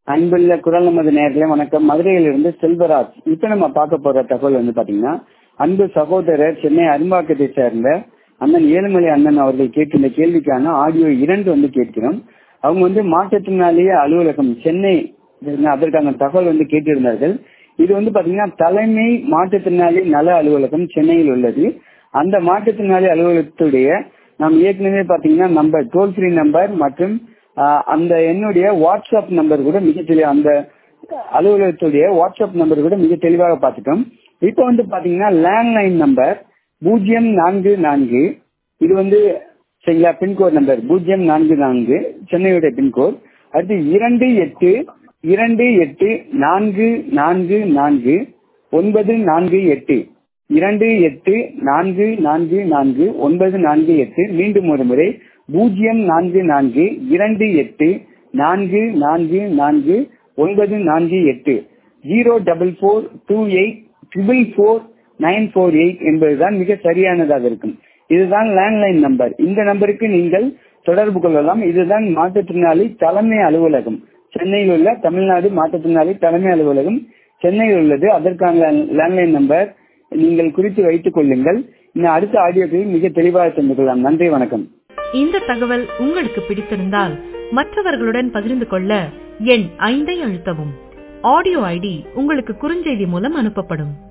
அன்புள்ள குரல் நமது நேர்களே வணக்கம் மதுரையிலிருந்து செல்வராஜ் இப்ப நம்ம பார்க்க போற தகவல் வந்து பாத்தீங்கன்னா அன்பு சகோதரர் சென்னை அரும்பாக்கத்தை சேர்ந்த அண்ணன் ஏழுமலை அண்ணன் அவர்கள் கேட்டிருந்த கேள்விக்கான ஆடியோ இரண்டு வந்து கேட்கிறோம் அவங்க வந்து மாற்றுத்திறனாளிய அலுவலகம் சென்னை அதற்கான தகவல் வந்து கேட்டிருந்தார்கள் இது வந்து பாத்தீங்கன்னா தலைமை மாற்றுத்திறனாளி நல அலுவலகம் சென்னையில் உள்ளது அந்த மாற்றுத்திறனாளி அலுவலகத்துடைய நாம் ஏற்கனவே பாத்தீங்கன்னா நம்பர் டோல் ஃப்ரீ நம்பர் மற்றும் அந்த என்னுடைய வாட்ஸ்அப் நம்பர் கூட மிக தெளிவா அந்த அலுவலகத்துடைய வாட்ஸ்அப் நம்பர் கூட மிக தெளிவாக பார்த்துட்டோம் இப்போ வந்து பாத்தீங்கன்னா லேண்ட்லைன் நம்பர் பூஜ்ஜியம் நான்கு நான்கு இது வந்து சரிங்களா பின்கோட் நம்பர் பூஜ்ஜியம் நான்கு நான்கு சென்னையுடைய பின்கோட் அடுத்து இரண்டு எட்டு இரண்டு எட்டு நான்கு நான்கு நான்கு ஒன்பது நான்கு எட்டு இரண்டு எட்டு நான்கு நான்கு நான்கு ஒன்பது நான்கு எட்டு மீண்டும் ஒரு முறை பூஜ்ஜியம் நான்கு நான்கு இரண்டு எட்டு நான்கு நான்கு நான்கு ஒன்பது நான்கு எட்டு zero double four two eight triple four nine four eight என்பதுதான் மிக சரியானதாக இருக்கும் இதுதான் லேண்ட்லைன் நம்பர் இந்த நம்பருக்கு நீங்கள் தொடர்பு கொள்ளலாம் இதுதான் மாற்றுத்திறனாளி தலைமை அலுவலகம் சென்னையில் உள்ள தமிழ்நாடு மாற்றுத்திறனாளி தலைமை அலுவலகம் சென்னையில் உள்ளது அதற்கான லேண்ட்லைன் நம்பர் நீங்கள் குறித்து வைத்துக் கொள்ளுங்கள் இன்னும் அடுத்த ஆடியோக்களில் மிக தெளிவாக தெரிந்து கொள்ளலாம் நன்றி வணக்கம் இந்த தகவல் உங்களுக்கு பிடித்திருந்தால் மற்றவர்களுடன் பகிர்ந்து கொள்ள எண் ஐந்தை அழுத்தவும் ஆடியோ ஐடி உங்களுக்கு குறுஞ்செய்தி மூலம் அனுப்பப்படும்